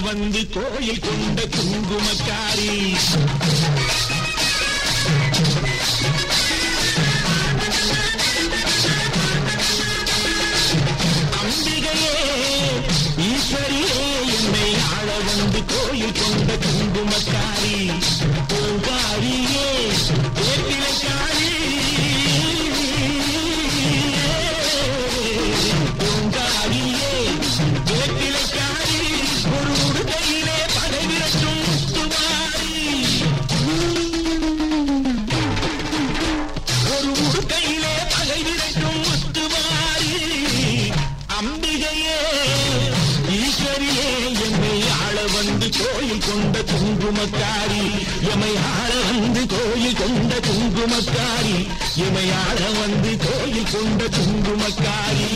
வந்து கோயில் கொண்ட குங்குமக்காரி அம்பிகையே ஈஸ்வரியே என்னை ஆள வந்து கோயில் கொண்ட குங்குமக்காரி பூங்காரியே வேப்பிலைக்காரி பூங்காரியே வேப்பிலைக்காரி ஒரு உடுகையிலே படை விரட்டும் முத்துமாரி ஒரு உடுக்கையிலே பகை விரட்டும் முத்துமாரி அம்பிகையே ஈஸ்வரியே என்னை ஆள வந்து கோயில் கொண்ட குங்குமக்காரி எமை ஆள வந்து கோயில் கொண்ட குங்குமக்காரி எமை ஆள வந்து கோயில் கொண்ட குங்குமக்காரி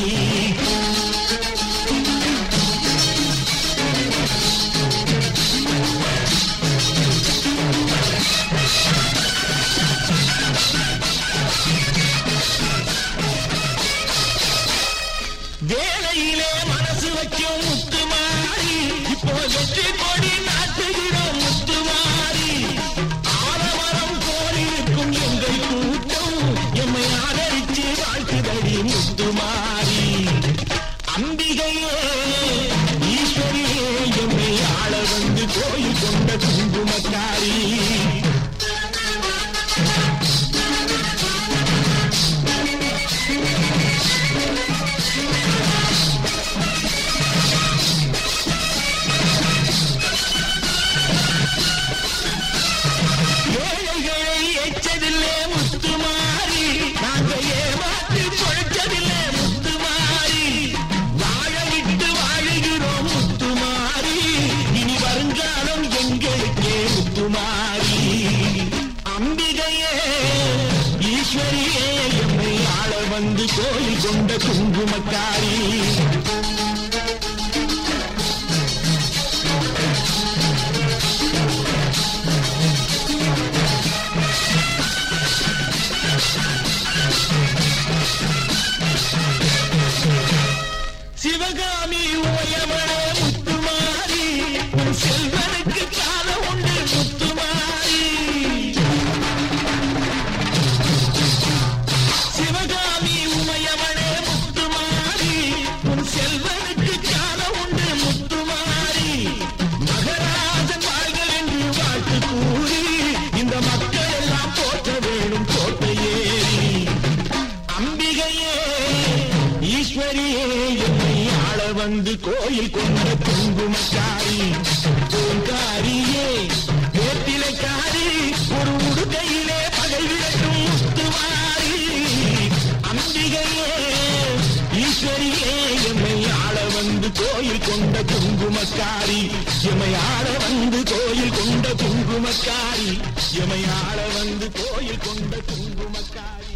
வேலையிலே மனசு வைக்கும் முத்துமாரி இப்போ வெற்றி கொடி நாட்டுகிறோம் முத்துமாரி ஆலமரம் போலிருக்கும் எங்கள் கூட்டம் எம்மை ஆதரிச்சு வாழ்த்துதடி முத்துமாரி அம்பிகையே ஈஸ்வரியே எம்மை ஆள வந்து கோயில் கொண்ட குங்குமக்காரி ஏழைகளை எச்சதில்லை முத்துமாரி நாங்க ஏமாற்றி பொழைச்சதில்லை முத்துமாரி வாழ விட்டு வாழுகிறோம் முத்துமாரி இனி வருங்காலம் எங்களுக்கே முத்துமாரி அம்பிகையே ஈஸ்வரியே எம்மை ஆள வந்து கோயில் கொண்ட குங்குமக்காரி சிவகாமி உயமனே முத்துமாரி உன் செல்வனுக்கு காலம் உண்டு முத்துமாரி சிவகாமி உமையவனே முத்துமாரி உன் செல்வனுக்கு காலம் உண்டு முத்துமாரி மகராஜன் வாழ்க என்று வாழ்த்து கூறி இந்த மக்கள் எல்லாம் போற்ற வேணும் கோட்டையேறி அம்பிகையே ஈஸ்வரியே என்னை ஆள வந்து கோயில் கொண்ட குங்குமக்காரி பூங்காரியே வேப்பிலைக்காரி ஒரு உடுக்கையிலே பகை விரட்டும் முத்துமாரி அம்பிகையே ஈஸ்வரியே எம்மை ஆள வந்து கோயில் கொண்ட குங்குமக்காரி எம்மை ஆள வந்து கோயில் கொண்ட குங்குமக்காரி எம்மை ஆள வந்து கோயில் கொண்ட குங்குமக்காரி